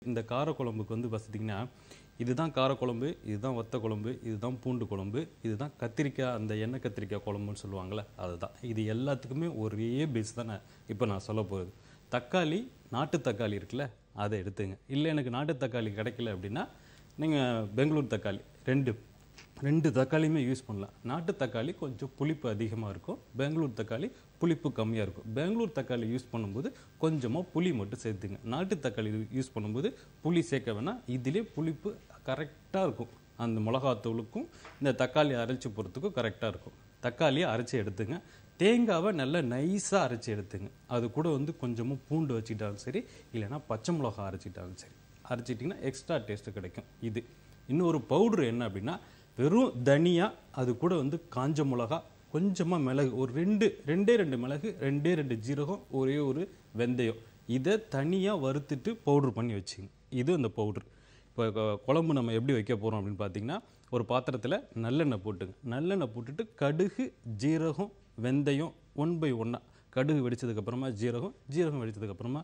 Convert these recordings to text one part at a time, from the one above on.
இந்த காரக்குழம்புக்கு வந்து பார்த்திங்கன்னா இதுதான் காரக்குழம்பு இதுதான் வத்த குழம்பு இதுதான் பூண்டு குழம்பு இதுதான் கத்திரிக்காய் அந்த எண்ணெய் கத்திரிக்காய் குழம்புன்னு சொல்லுவாங்கள்ல அதுதான் இது எல்லாத்துக்குமே ஒரே பேஸ் தான் நான் இப்போ நான் சொல்ல போகிறது தக்காளி நாட்டு தக்காளி இருக்குல்ல அதை எடுத்துங்க இல்லை எனக்கு நாட்டு தக்காளி கிடைக்கல அப்படின்னா நீங்கள் பெங்களூர் தக்காளி ரெண்டு ரெண்டு தக்காளியுமே யூஸ் பண்ணலாம் நாட்டு தக்காளி கொஞ்சம் புளிப்பு அதிகமாக இருக்கும் பெங்களூர் தக்காளி புளிப்பு கம்மியாக இருக்கும் பெங்களூர் தக்காளி யூஸ் பண்ணும்போது கொஞ்சமாக புளி மட்டும் சேர்த்துங்க நாட்டு தக்காளி யூஸ் பண்ணும்போது புளி சேர்க்க வேணாம் இதிலே புளிப்பு கரெக்டாக இருக்கும் அந்த மிளகாத்தூளுக்கும் இந்த தக்காளி அரைச்சி போகிறதுக்கும் கரெக்டாக இருக்கும் தக்காளியை அரைச்சி எடுத்துங்க தேங்காவை நல்லா நைஸாக அரைச்சி எடுத்துங்க அது கூட வந்து கொஞ்சமாக பூண்டு வச்சுக்கிட்டாலும் சரி இல்லைன்னா பச்சை மிளகா அரைச்சிட்டாலும் சரி அரைச்சிட்டிங்கன்னா எக்ஸ்ட்ரா டேஸ்ட்டு கிடைக்கும் இது இன்னொரு பவுட்ரு என்ன அப்படின்னா வெறும் தனியா அது கூட வந்து காஞ்ச மிளகா கொஞ்சமாக மிளகு ஒரு ரெண்டு ரெண்டே ரெண்டு மிளகு ரெண்டே ரெண்டு ஜீரகம் ஒரே ஒரு வெந்தயம் இதை தனியாக வறுத்துட்டு பவுட்ரு பண்ணி வச்சுங்க இது அந்த பவுட்ரு இப்போ கொ- குழம்பு நம்ம எப்படி வைக்க போகிறோம் அப்படின்னு பார்த்தீங்கன்னா ஒரு பாத்திரத்தில் நல்லெண்ணெய் போட்டுங்க நல்லெண்ணெய் போட்டுட்டு கடுகு ஜீரகம் வெந்தயம் ஒன் பை ஒன்னாக கடுகு வெடிச்சதுக்கப்புறமா ஜீரகம் ஜீரகம் வெடிச்சதுக்கப்புறமா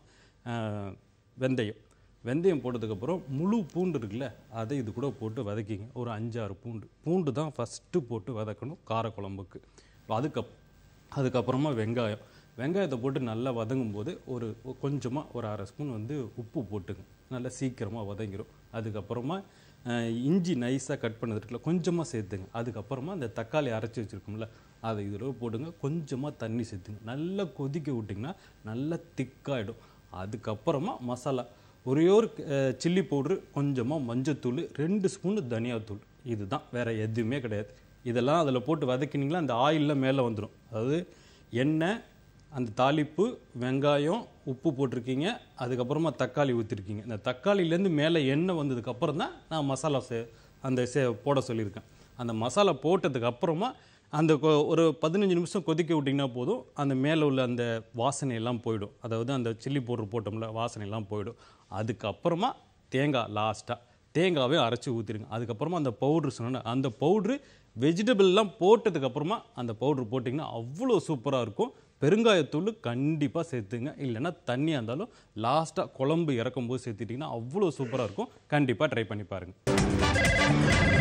வெந்தயம் வெந்தயம் போட்டதுக்கப்புறம் முழு பூண்டு இருக்குல்ல அதை இது கூட போட்டு வதக்கிங்க ஒரு அஞ்சாறு பூண்டு பூண்டு தான் ஃபஸ்ட்டு போட்டு வதக்கணும் காரக்குழம்புக்கு அதுக்கப் அதுக்கப்புறமா வெங்காயம் வெங்காயத்தை போட்டு நல்லா வதங்கும் போது ஒரு கொஞ்சமாக ஒரு அரை ஸ்பூன் வந்து உப்பு போட்டுங்க நல்லா சீக்கிரமாக வதங்கிடும் அதுக்கப்புறமா அஹ், இஞ்சி நைஸாக கட் பண்ணதுக்குள்ள கொஞ்சமாக சேர்த்துங்க அதுக்கப்புறமா இந்த தக்காளி அரைச்சி வச்சுருக்கோம்ல அதை இதில் போடுங்க கொஞ்சமாக தண்ணி சேர்த்துங்க நல்லா கொதிக்க விட்டிங்கன்னா நல்லா திக்காயிடும் அதுக்கப்புறமா மசாலா ஒரே ஒரு சில்லி பவுட்ரு கொஞ்சமாக மஞ்சத்தூள் ரெண்டு ஸ்பூன் தனியாத்தூள் இதுதான் வேற எதுவுமே கிடையாது இதெல்லாம் அதில் போட்டு வதக்கினீங்களா அந்த ஆயிலில் மேலே வந்துடும் அதாவது எண்ணெய் அந்த தாளிப்பு வெங்காயம் உப்பு போட்டிருக்கீங்க அதுக்கப்புறமா தக்காளி ஊற்றிருக்கீங்க இந்த தக்காளிலேருந்து மேலே எண்ணெய் வந்ததுக்கப்புறம் தான் நான் மசாலா சே அந்த சே போட சொல்லியிருக்கேன் அந்த மசாலா போட்டதுக்கு அப்புறமா அந்த கொ- ஒரு பதினஞ்சு நிமிஷம் கொதிக்க விட்டிங்கன்னா போதும் அந்த மேலே உள்ள அந்த வாசனை எல்லாம் போயிடும் அதாவது அந்த சில்லி பவுடர் போட்டோம்ல வாசனை எல்லாம் போயிடும் அதுக்கப்புறமா தேங்காய் லாஸ்ட்டாக தேங்காவே அரைச்சி ஊற்றிடுங்க அதுக்கப்புறமா அந்த பவுட்ரு சொன்னேன் அந்த பவுட்ரு வெஜிடபிள்லாம் போட்டதுக்கப்புறமா அந்த பவுட்ரு போட்டிங்கன்னா அவ்வளோ சூப்பராக இருக்கும் பெருங்காயத்தூள் கண்டிப்பாக சேர்த்துங்க இல்லைன்னா தண்ணியாக இருந்தாலும் லாஸ்ட்டாக குழம்பு இறக்கும் போது சேர்த்துட்டிங்கன்னா அவ்வளோ சூப்பராக இருக்கும் கண்டிப்பாக ட்ரை பண்ணி பாருங்கள்